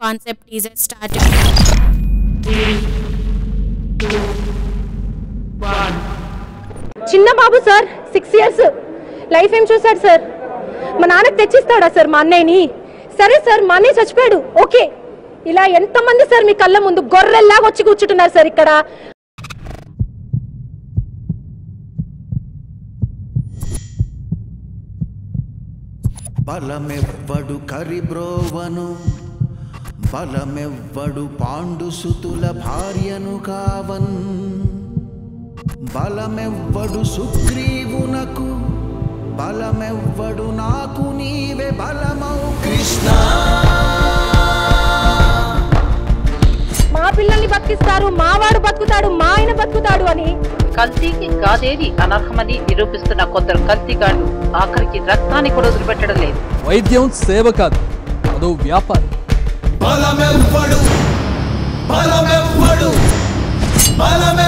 concept teaser started. చిన్న బాబు sir six years life ఏం చూశాడు సార్ మా నాన్నకి తెచ్చిస్తాడా సార్ మా అన్నయ్యని సరే సార్ మా అన్నయ్య చచ్చిపోయాడు ఓకే ఇలా ఎంతమంది సార్ మీ కళ్ళ ముందు గొర్రెల్లాగా వచ్చి కూర్చుంటున్నారు సార్ ఇక్కడ బలమెవ్వడు కరిబ్రోవను బలమెవ్వడు పాండుసుతుల భార్యను కావన్ బలమెవ్వడు సుగ్రీవునకు బలమెవ్వడు నాకు నీవే బలమౌ కృష్ణ మా పిల్లల్ని బతికిస్తారు మావాడు బతుకుతాడు మా ఆయన బతుకుతాడు అని కల్తీకి గాదేది అనర్హమని నిరూపిస్తున్న కొందరు కల్తీగాళ్లు ఆఖరికి రక్తాన్ని కూడా వదిలిపెట్టడం లేదు వైద్యం సేవ కాదు అదో వ్యాపారం బలమెవ్వడు బలమెవ్వడు బలమె